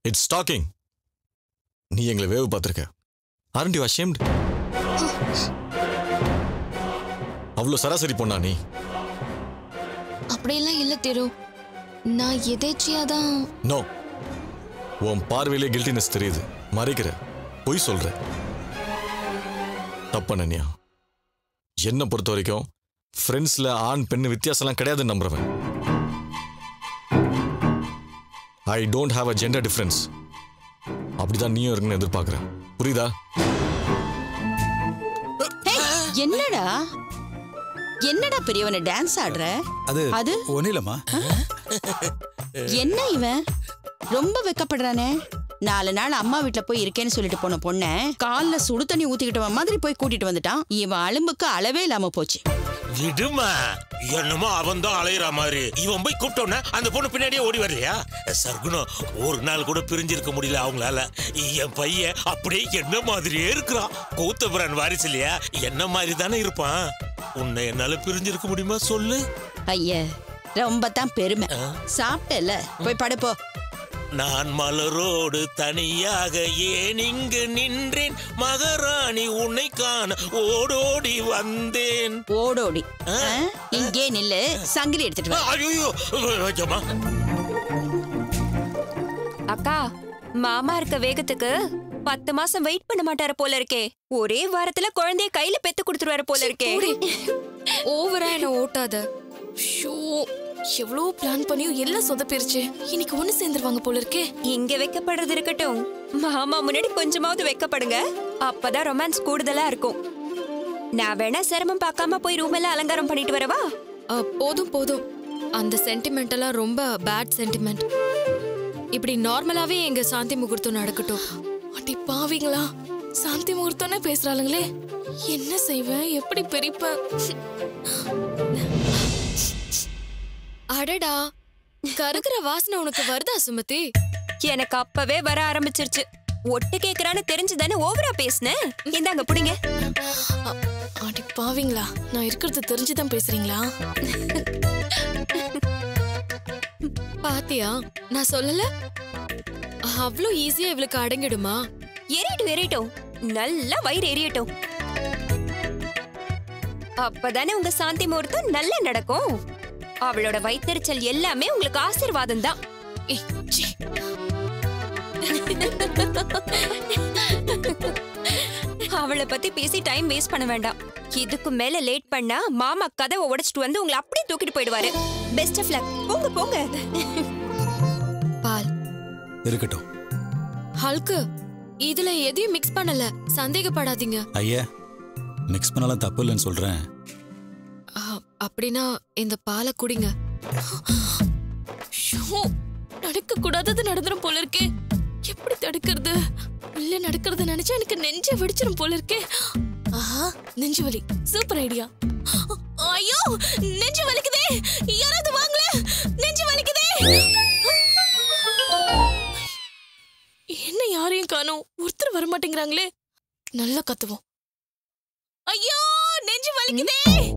It's docking நீ எங்களை வேவு பார்த்துருக்க ஆரண்ட் யூ ashamed அவ்வளோ சராசரி பொண்ணா நீ அப்படியெல்லாம் இல்ல திரு நான் எதேச்சியா தான் நோ உன் பார்வையிலே கில்ட்டினஸ் தெரியுது மறைக்கிற பொய் சொல்ற தப்பண்ணியா என்னை பொறுத்த வரைக்கும் ஃப்ரெண்ட்ஸ்ல ஆண் பெண் வித்தியாசம்லாம் கிடையாதுன்னு நம்புறவன் I don't have a gender difference அப்படிதான் நீயும் இருக்குன்னு எதிர்பார்க்குறேன் புரியுதா ஹேய், என்னடா என்னடா பெரியவன டான்ஸ் ஆடுற அது அது ஒன்றும் இல்லைம்மா என்ன இவன் ரொம்ப வெக்கப்படுறானே நாலு நாள் அம்மா வீட்ல போய் இருக்கேன்னு சொல்லிட்டு போன பொண்ண கால்ல சுடு தண்ணி ஊத்திக்கிட்டவன் மாதிரி போய் கூட்டிட்டு வந்துட்டான் இவன் அலும்புக்கு அளவே இல்லாம போச்சு விடுமா என்னமோ அவன் தான் அலையிற மாதிரி இவன் போய் கூப்பிட்டோன்னே அந்த பொண்ணு பின்னாடியே ஓடி வரலையா சர்க்குணம் ஒரு நாள் கூட பிரிஞ்சிருக்க முடியல அவங்களால என் பையன் அப்படியே என்ன மாதிரியே இருக்கிறான் கூத்தபுரன் வாரிசு இல்லையா என்ன மாதிரி தானே இருப்பான் உன்னை என்னால பிரிஞ்சிருக்க முடியுமா சொல்லு ஐய ரொம்ப தான் பெருமை சாப்பிட்டல போய் படுப்போ நான் மலரோடு தனியாக ஏன் இங்கு நின்றேன் மகாராணி உன்னை காண ஓடோடி வந்தேன் ஓடோடி ஆ? இங்கே நில்லு சங்கிலி எடுத்துட்டு வா ஐயோ வைக்கமா அக்கா மாமா இருக்க வேகத்துக்கு பத்து மாசம் வெயிட் பண்ண மாட்டாரு போல இருக்கே ஒரே வாரத்துல குழந்தைய கையில பெத்து கொடுத்துருவாரு போல இருக்கே ஓவரா என்ன ஓட்டாத ஷோ எவ்வளோ பிளான் பண்ணியும் எல்லாம் சொதப்பிருச்சு இன்னைக்கு ஒண்ணு சேர்ந்துருவாங்க போல இருக்கே இங்க வைக்கப்படுறது இருக்கட்டும் மாமா முன்னாடி கொஞ்சமாவது வைக்கப்படுங்க அப்பதான் ரொமான்ஸ் கூடுதலா இருக்கும் நான் வேணா சிரமம் பார்க்காம போய் ரூம் எல்லாம் அலங்காரம் பண்ணிட்டு வரவா அ, போதும் போதும் அந்த சென்டிமெண்ட் எல்லாம் ரொம்ப பேட் சென்டிமெண்ட் இப்படி நார்மலாவே எங்க சாந்தி முகூர்த்தம் நடக்கட்டும் அடி பாவிங்களா சாந்தி முகூர்த்தம்னே பேசுறாளுங்களே என்ன செய்வேன் எப்படி பிரிப்பேன் அடடா கருகிற வாசனை உனக்கு வருதா சுமதி எனக்கு அப்பவே வர ஆரம்பிச்சிருச்சு ஒட்டு கேக்குறான்னு தெரிஞ்சு தானே ஓவரா பேசுனேன் இந்தாங்க புடிங்க அ, அடி பாவிங்களா நான் இருக்கிறது தெரிஞ்சுதான் பேசுறீங்களா பாத்தியா நான் சொல்லல அவ்வளோ ஈஸியா இவளுக்கு அடங்கிடுமா எரியட்டும் எரியட்டும் நல்லா வயிறு எரியட்டும் அப்பதானே உங்க சாந்தி முகூர்த்தம் நல்லா நடக்கும் அவளோட வயித்தெரிச்சல் எல்லாமே உங்களுக்கு ஆசீர்வாதம் தான் ஏய், சீ. அவளை பத்தி பேசி டைம் வேஸ்ட் பண்ண வேண்டாம் இதுக்கு மேல லேட் பண்ணா மாமா கதவை உடைச்சிட்டு வந்து உங்களை அப்படியே தூக்கிட்டு போயிடுவாரு பெஸ்ட் ஆஃப் லக் போங்க போங்க பால் இருக்கட்டும் ஹல்கு இதுல எதையும் மிக்ஸ் பண்ணல சந்தேகப்படாதீங்க ஐயா மிக்ஸ் பண்ணலாம் தப்பு இல்லைன்னு சொல்றேன் அ, அப்படின்னா இந்த பாலை குடிங்க ஷோ, நடக்க கூடாதது நடந்துரும் போல இருக்கே எப்படி தடுக்கிறது இல்ல நடக்கிறது நினைச்சா எனக்கு நெஞ்ச வெடிச்சிரும் போல இருக்கே ஆஹா நெஞ்சு வலி சூப்பர் ஐடியா ஐயோ நெஞ்சு வலிக்குதே யாராவது வாங்கல நெஞ்சு வலிக்குதே என்ன யாரையும் காணோம் ஒருத்தர் வர மாட்டேங்கிறாங்களே நல்லா கத்துவோம் ஐயோ நெஞ்சு வலிக்குதே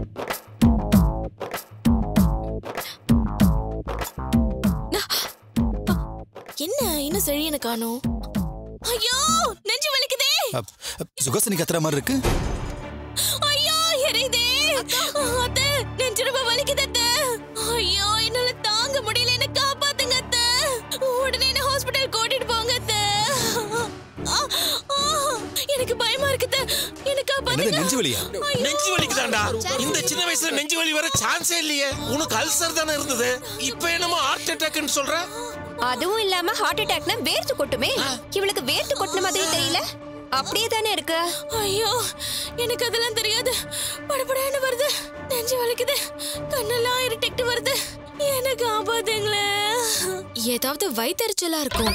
என்ன இன்னும் செழியனை காணோம் ஐயோ நெஞ்சு வலிக்குதே அப், அப், சுகாசினி கத்துற மாதிரி இருக்கு ஐயோ எரியுதே அத்தை நெஞ்சு ரொம்ப வலிக்குது அத்தை ஐயோ என்னால தாங்க முடியல என்ன காப்பாத்துங்க அத்தை உடனே என்ன ஹாஸ்பிடல் கூட்டிட்டு போங்க அத்தை ஆ, ஆ, எனக்கு பயமா இருக்குது என்ன என்னது காப்பாத்துங்க நெஞ்சு வலியா நெஞ்சு வலிக்குதாண்டா இந்த சின்ன வயசுல நெஞ்சு வலி வர சான்ஸே இல்லையே உனக்கு அல்சர் தானே இருந்தது இப்ப என்னமோ ஹார்ட் அட்டாக்னு சொல்ற அதுவும் இல்லாம ஹார்ட் அட்டாக்னா வேர்த்து கொட்டுமே இவளுக்கு வேர்த்து கொட்டின மாதிரி தெரியல அப்படியே தானே இருக்கு ஐயோ எனக்கு அதெல்லாம் தெரியாது படபடன்னு வருது நெஞ்சு வலிக்குது கண்ணெல்லாம் இருட்டிட்டு வருது எனக்கு ஆபாதுங்களே ஏதாவது வயித்தறிச்சலா இருக்கும்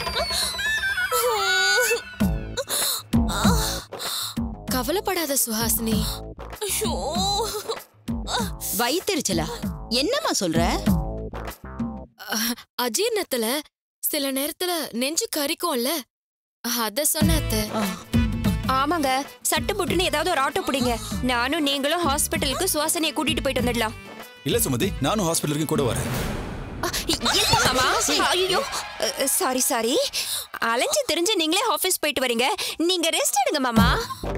கவலைப்படாத சுஹாசினி ஐயோ வயித்தெரிச்சலா என்னம்மா சொல்ற அஜீர்ணத்துல சில நேரத்துல நெஞ்சு கரிக்கும்ல அத சொன்ன அத்தை ஆமாங்க சட்டு புட்டுன்னு ஏதாவது ஒரு ஆட்டோ பிடிங்க நானும் நீங்களும் ஹாஸ்பிட்டலுக்கு சுவாசனையை கூட்டிட்டு போயிட்டு வந்துடலாம் இல்ல சுமதி நானும் ஹாஸ்பிட்டலுக்கு கூட வரேன் இல்ல மாமா ஐயோ சாரி சாரி அலைஞ்சு தெரிஞ்சு நீங்களே ஆபீஸ் போயிட்டு வரீங்க நீங்க ரெஸ்ட் எடுங்க மாமா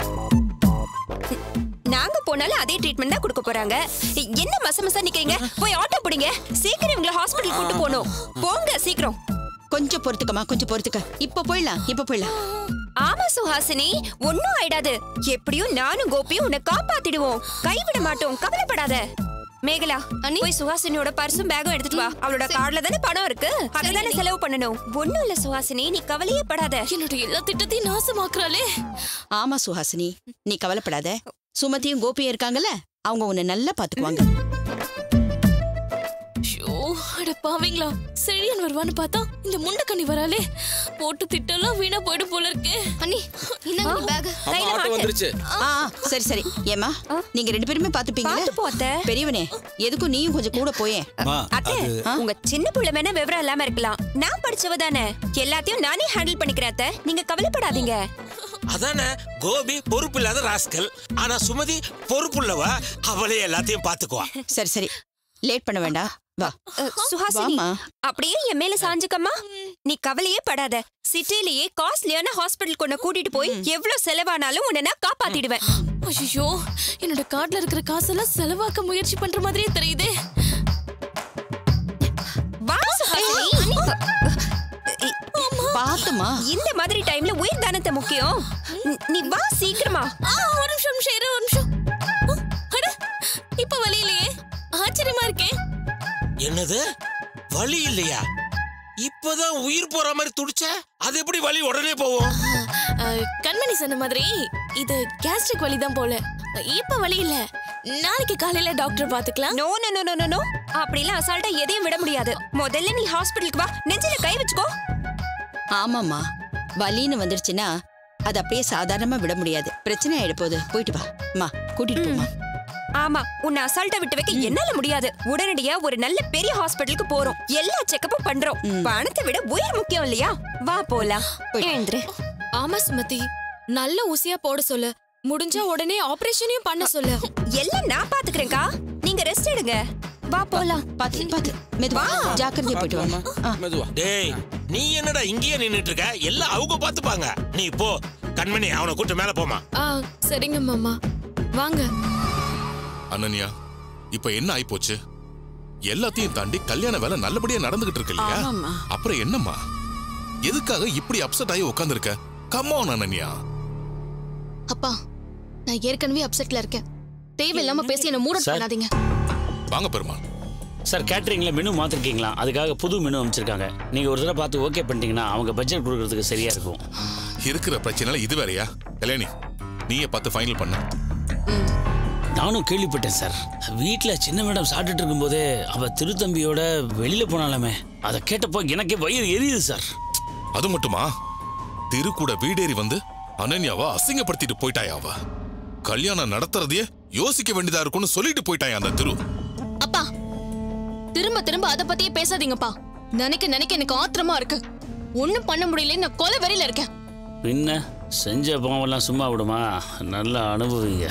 நாங்க போனாலும் அதே ட்ரீட்மெண்ட் தான் கொடுக்க போறாங்க என்ன மச மசா நிக்கிறீங்க போய் ஆட்டோ பிடிங்க சீக்கிரம் இவங்களை ஹாஸ்பிடல் கூட்டு போகணும் போங்க சீக்கிரம் கொஞ்சம் பொறுத்துக்கமா கொஞ்சம் பொறுத்துக்க இப்ப போயிடலாம் இப்ப போயிடலாம் ஆமா சுஹாசினி ஒன்னும் ஆயிடாது எப்படியும் நானும் கோபியும் உன்னை காப்பாத்திடுவோம் கைவிட மாட்டோம் கவலைப்படாத மேகலா போய் சுஹாசினியோட பர்சும் பேக்கும் எடுத்துட்டு வா அவளோட கார்டுல தானே பணம் இருக்கு அதுதானே செலவு பண்ணணும் ஒண்ணும் இல்ல சுஹாசினி நீ கவலையே படாத என்னோட எல்லா திட்டத்தையும் நாசமாக்குறாளே ஆமா சுஹாசினி நீ கவலைப்படாத சுமதியும் கோபியும் இருக்காங்கல்ல அவங்க உன்னை நல்லா பாத்துக்குவாங்க ஷோ அட பாவீங்களா செழியன் வருவான்னு பார்த்தா இந்த முண்டக்கண்ணி வராளே போட்டு திட்டெல்லாம் வீணா போயிடும் போல இருக்கே அண்ணி இந்தாங்க பேக் கையில ஆட்டோ மாட்டு. வந்துருச்சு ஆ ஆ, சரி சரி ஏமா நீங்க ரெண்டு பேருமே பாத்துப்பீங்களா பாத்து போ அத்தை. பெரியவனே எதுக்கும் நீயும் கொஞ்சம் கூட போயேன் அம்மா அத்தை அது உங்க சின்ன புள்ள வேணா விவரம் இல்லாம இருக்கலாம் நான் படிச்சவ தானே எல்லாத்தையும் நானே ஹேண்டில் பண்ணிக்கிறேன் அத்தை நீங்க கவலைப்படாதீங்க அதானே கோபி பொறுப்பு இல்லாத ராஸ்கல் ஆனா சுமதி பொறுப்புள்ளவா அவளே எல்லாத்தையும் பாத்துக்குவா சரி சரி லேட் பண்ண வேண்டாம் வா அஹ், சுஹாசினி வாம்மா. அப்படியே என் மேல சாஞ்சுக்கம்மா நீ கவலையே படாத சிட்டிலேயே காஸ்ட்லியான ஹாஸ்பிட்டல் கொண்டு கூட்டிட்டு போய் எவ்வளவு செலவானாலும் உன்னை நான் காப்பாத்திடுவேன் ஐயோ என்னோட கார்டுல இருக்கிற காசெல்லாம் செலவாக்க முயற்சி பண்ற மாதிரியே தெரியுதே வா சுஹாசினி இ- பாத்துமா இந்த மாதிரி டைம்ல உயிர் தானத்தை முக்கியம் நீ- நீ வா சீக்கிரமா ஆ ஒரு நிமிஷம் ஒரு நிமிஷம் இரு, ஒரு நிமிஷம் ஆ, அட இப்ப வழி இல்லையே ஆச்சரியமா இருக்கே என்னது வலி இல்லையா இப்பதான் உயிர் போற மாதிரி துடிச்ச அது எப்படி வலி உடனே போவோம் ஆ, கண்மணி சொன்ன மாதிரி இது கேஸ்ட்ரிக் வலி தான் போல இப்ப வழி இல்ல நாளைக்கு காலையில டாக்டர் பாத்துக்கலாம் no no no no no no அப்படிலாம் அசால்ட்டா எதையும் விட முடியாது முதல்ல நீ ஹாஸ்பிட்டலுக்கு வா நெஞ்சில கை வச்சுக்கோ ஆமாம்மா வலின்னு வந்துருச்சுன்னா அது அப்படியே சாதாரணமா விட முடியாது பிரச்சனை ஆயிட போகுது போயிட்டு வா அம்மா கூட்டிட்டு போமா ஆமா உன்னை அசால்ட்டா விட்டு வைக்க என்னால முடியாது உடனடியா ஒரு நல்ல பெரிய ஹாஸ்பிட்டலுக்கு போறோம் எல்லா செக்கப்பும் பண்றோம் பணத்தை விட உயிர் முக்கியம் இல்லையா வா போலாம் எழுந்துரு ஆமா சுமதி நல்ல ஊசியா போட சொல்லு முடிஞ்சா உடனே ஆபரேஷனையும் பண்ண சொல்லு எல்லாம் நான் பாத்துக்கிறேன்க்கா நீங்க ரெஸ்ட் எடுங்க வா போலாம் பாத்து பாத்து மெதுவா ஜாக்கிரதையா போயிட்டு வாமா ஆ மெதுவா டேய் நீ என்னடா இங்கேயே நின்னுட்டு இருக்க எல்லாம் அவங்க பாத்துப்பாங்க நீ போ கண்மணி அவனை கூட்டு மேல போமா ஆ சரிங்க மாமா வாங்க அனன்யா இப்ப என்ன ஆயிப்போச்சு எல்லாத்தையும் தாண்டி கல்யாண வேலை நல்லபடியா நடந்துகிட்டு இருக்கு இல்லையா அப்புறம் என்னம்மா எதுக்காக இப்படி அப்செட் ஆகி உட்காந்துருக்க கம்மான் அனன்யா அப்பா நான் ஏற்கனவே அப்செட்ல இருக்கேன் தேவையில்லாம பேசி என்ன மூட் சார். பண்ணாதீங்க வாங்க பெருமாள் சார் கேட்டரிங்ல மெனு மாத்திருக்கீங்களா அதுக்காக புது மெனு அமைச்சிருக்காங்க நீங்க ஒரு தடவை பார்த்து ஓகே பண்ணிட்டீங்கன்னா அவங்க பட்ஜெட் கொடுக்கறதுக்கு சரியா இருக்கும் இருக்கிற பிரச்சனைல இது வேறயா கல்யாணி நீயே பார்த்து ஃபைனல் பண்ண நானும் கேள்விப்பட்டேன் சார் வீட்டில் சின்ன மேடம் சாப்பிட்டுட்டு இருக்கும்போதே அவ திருத்தம்பியோட வெளியில போனாலுமே அதை கேட்டப்போ எனக்கே வயிறு எரியுது சார் அது மட்டுமா திரு கூட வீடேறி வந்து அனன்யாவை அசிங்கப்படுத்திட்டு போயிட்டாயா அவ கல்யாணம் நடத்துறதையே யோசிக்க வேண்டியதா இருக்கும்னு சொல்லிட்டு போயிட்டாயா அந்த திரு அப்பா திரும்ப திரும்ப அத பத்தியே பேசாதீங்கப்பா நினைக்க நினைக்க எனக்கு ஆத்திரமா இருக்கு ஒண்ணும் பண்ண முடியல நான் கொலை வெறியில இருக்கேன் பின்ன செஞ்ச பாவெல்லாம் சும்மா விடுமா நல்லா அனுபவிங்க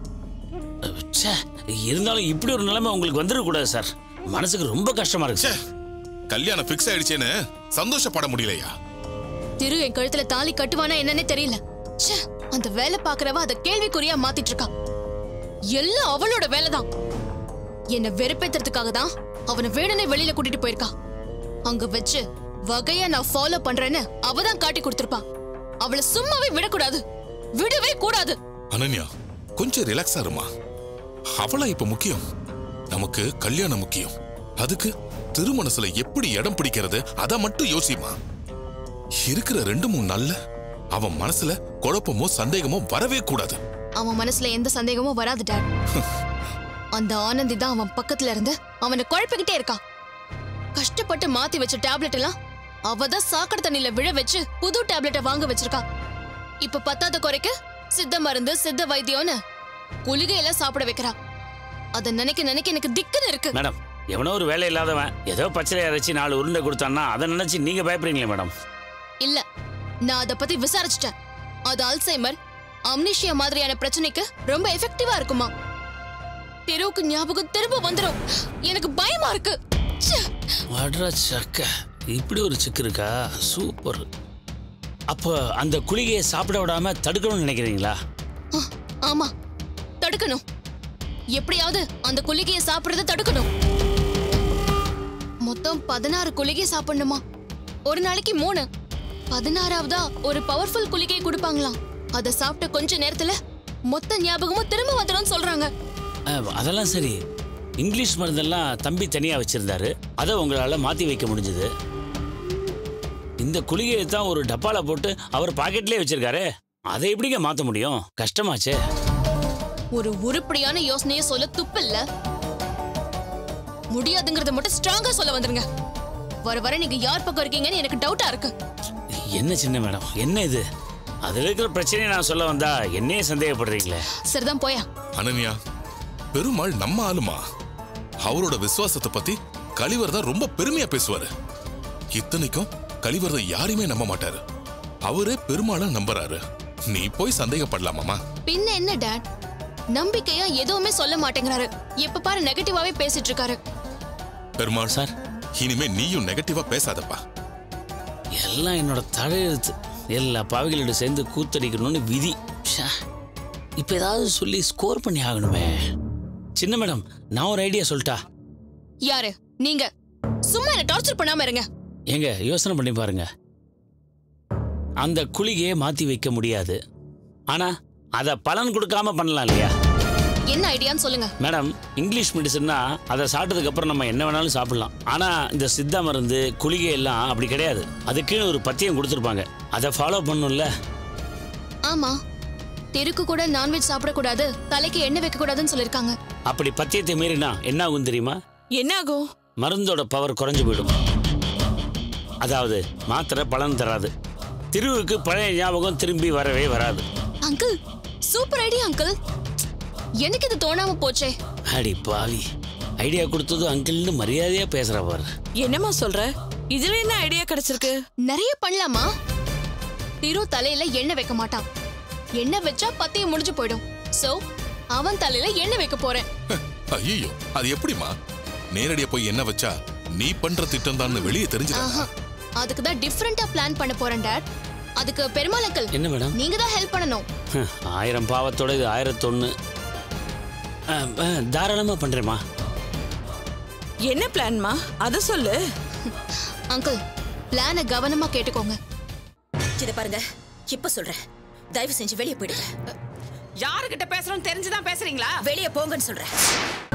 ச்சே இருந்தாலும் இப்படி ஒரு நிலைமை உங்களுக்கு வந்துடக்கூடாது சார் மனசுக்கு ரொம்ப கஷ்டமா இருக்கு ச்சே சார் கல்யாணம் ஃபிக்ஸ் ஆயிடுச்சேன்னு சந்தோஷப்பட முடியலையா திரு என் கழுத்துல தாலி கட்டுவானா என்னன்னே தெரியல ச்சே அந்த வேலை பாக்குறவ அத கேள்விக்குறியா மாத்திட்டு இருக்கா எல்லாம் அவளோட வேலைதான் என்ன வெறுப்பேத்துறதுக்காக தான் அவனை வேணுனே வெளியில கூட்டிட்டு போயிருக்கா அங்க வச்சு வகையா நான் ஃபாலோ பண்றேன்னு அவ தான் காட்டி கொடுத்திருப்பா அவளை சும்மாவே விடக்கூடாது விடவே கூடாது அனன்யா கொஞ்சம் ரிலாக்ஸா இருமா அவளா இப்ப முக்கியம் நமக்கு கல்யாணம் முக்கியம் அதுக்கு திருமணத்துல எப்படி இடம் பிடிக்கிறது அத மட்டும் யோசிமா இருக்கிற ரெண்டு மூணு நாள்ல அவன் மனசுல குழப்பமோ சந்தேகமோ வரவே கூடாது அவன் மனசுல எந்த சந்தேகமும் வராது டாட் அந்த ஆனந்தி தான் அவன் பக்கத்துல இருந்து அவனை குழப்பிக்கிட்டே இருக்கா கஷ்டப்பட்டு மாத்தி வச்ச டேப்லெட் எல்லாம் அவ தான் சாக்கடை தண்ணியில விழ வச்சு புது டேப்லெட்டை வாங்க வச்சிருக்கா இப்ப பத்தாத குறைக்கு சித்த மருந்து சித்த வைத்தியம்னு குளிகை எல்லாம் சாப்பிட வைக்கிறா அத நினைக்க நினைக்க எனக்கு திக்குன்னு இருக்கு மேடம் எவனோ ஒரு வேலை இல்லாதவன் ஏதோ பச்சளை அரைச்சி நாலு உருண்டை கொடுத்தான்னா அதை நினைச்சு நீங்க பயப்படுறீங்களே மேடம் இல்ல நான் அத பத்தி விசாரிச்சிட்டேன் அது அல்சைமர் அம்னிஷியா மாதிரியான பிரச்சனைக்கு ரொம்ப எஃபெக்டிவா இருக்குமா தெருவுக்கு ஞாபகம் திரும்ப வந்துரும் எனக்கு பயமா இருக்கு வட்ரா சக்க இப்படி ஒரு சிக்கு இருக்கா சூப்பர் அப்போ அந்த குளிகையை சாப்பிட விடாம தடுக்கணும்னு நினைக்கிறீங்களா ஆ, ஆமா தடுக்கணும் எப்படியாவது அந்த குளிகையை சாப்பிடுறத தடுக்கணும் மொத்தம் பதினாறு குளிகை சாப்பிடணுமா ஒரு நாளைக்கு மூணு பதினாறாவதா ஒரு பவர்ஃபுல் குளிகை கொடுப்பாங்களாம் அதை சாப்பிட்ட கொஞ்ச நேரத்துல மொத்த ஞாபகமும் திரும்ப வந்துடும் சொல்றாங்க அஹ், அதெல்லாம் சரி இங்கிலீஷ் மருந்தெல்லாம் தம்பி தனியாக வச்சிருந்தாரு அதை உங்களால் மாற்றி வைக்க முடிஞ்சது இந்த குளிகையை தான் ஒரு டப்பால போட்டு அவர் பாக்கெட்லேயே வச்சிருக்காரு அதை எப்படிங்க மாற்ற முடியும் கஷ்டமாச்சே ஒரு உருப்படியான யோசனையை சொல்ல துப்பில்ல முடியாதுங்கறத மட்டும் ஸ்ட்ராங்கா சொல்ல வந்துருங்க வர வர நீங்க யார் பக்கம் இருக்கீங்கன்னு எனக்கு டவுட்டா இருக்கு என்ன சின்ன மேடம் என்ன இது அதில் இருக்கிற பிரச்சனையை நான் சொல்ல வந்தா என்னையே சந்தேகப்படுறீங்களே சரிதான் போயா அனன்யா பெருமாள் நம்ம ஆளுமா அவரோட விசுவாசத்தை பத்தி கலிவர் தான் ரொம்ப பெருமையா பேசுவாரு இத்தனைக்கும் கலிவர் தான் யாரையுமே நம்ப மாட்டாரு அவரே பெருமாளை நம்புறாரு நீ போய் சந்தேகப்படலாமாமா பின்ன என்ன டாட் நம்பிக்கையா எதுவுமே சொல்ல மாட்டேங்கிறாரு எப்ப பாரு நெகட்டிவாவே பேசிட்டு இருக்காரு பெருமாள் சார். இனிமே நீயும் நெகட்டிவா பேசாதப்பா எல்லாம் என்னோட தலையெழுத்து எல்லா பாவிகளோட சேர்ந்து கூத்தடிக்கணும்னு விதி ஷா. இப்ப ஏதாவது சொல்லி ஸ்கோர் பண்ணி ஆகணுமே சின்ன மேடம் நான் ஒரு ஐடியா சொல்லிட்டா யாரு நீங்க சும்மா என்ன டார்ச்சர் பண்ணாம இருங்க ஏங்க யோசனை பண்ணி பாருங்க அந்த குளிகையை மாத்தி வைக்க முடியாது ஆனா அதை பலன் கொடுக்காம பண்ணலாம் இல்லையா என்ன ஐடியான்னு சொல்லுங்க மேடம் இங்கிலீஷ் மெடிசன்னா அதை சாப்பிட்டதுக்கு அப்புறம் நம்ம என்ன வேணாலும் சாப்பிடலாம் ஆனா இந்த சித்தா மருந்து குளிகை எல்லாம் அப்படி கிடையாது அதுக்குன்னு ஒரு பத்தியம் கொடுத்துருப்பாங்க அதை ஃபாலோ பண்ணும்ல ஆமா தெருக்கு கூட நான்வெஜ் சாப்பிடக்கூடாது தலைக்கு எண்ணெய் வைக்க கூடாதுன்னு சொல்லிருக்காங்க அப்படி பத்தியத்தை மீறினா என்ன ஆகும் தெரியுமா என்ன ஆகும் மருந்தோட பவர் குறைஞ்சு போயிடும் அதாவது மாத்திரை பலன் தராது திருவுக்கு பழைய ஞாபகம் திரும்பி வரவே வராது அங்கிள் சூப்பர் ஐடியா அங்கிள் எனக்கு இது தோணாம போச்சே அடி பாவி ஐடியா கொடுத்தது அங்கிள்னு மரியாதையா பேசுற பாரு என்னம்மா சொல்ற இதுல என்ன ஐடியா கிடைச்சிருக்கு நிறைய பண்ணலாமா திரு தலையில எண்ணெய் வைக்க மாட்டான் எண்ணெய் வச்சா பத்தியம் முடிஞ்சு போயிடும் சோ அவன் தலையில எண்ணெய் வைக்க போறேன் ஐயோ அது எப்படிமா நேரடியா போய் என்ன வச்சா நீ பண்ற திட்டம் தான் வெளியே தெரிஞ்சுதா ஆஹா அதுக்கு தான் டிஃப்ரெண்டா பிளான் பண்ண போறேன் டாட் அதுக்கு பெருமாள் அங்கிள் என்ன மேடம் நீங்க தான் ஹெல்ப் பண்ணணும் ஹம், ஆயிரம் பாவத்தோட இது ஆயிரத்தொன்னு அஹ், அஹ், தாராளமா பண்றேம்மா என்ன பிளான்மா அத சொல்லு அங்கிள் பிளானை கவனமா கேட்டுக்கோங்க இத பாருங்க இப்ப சொல்றேன் தயவு செஞ்சு வெளியே போயிடுங்க யாருகிட்ட பேசுறோம் தெரிஞ்சுதான் பேசுறீங்களா வெளியே போங்கன்னு சொல்றேன்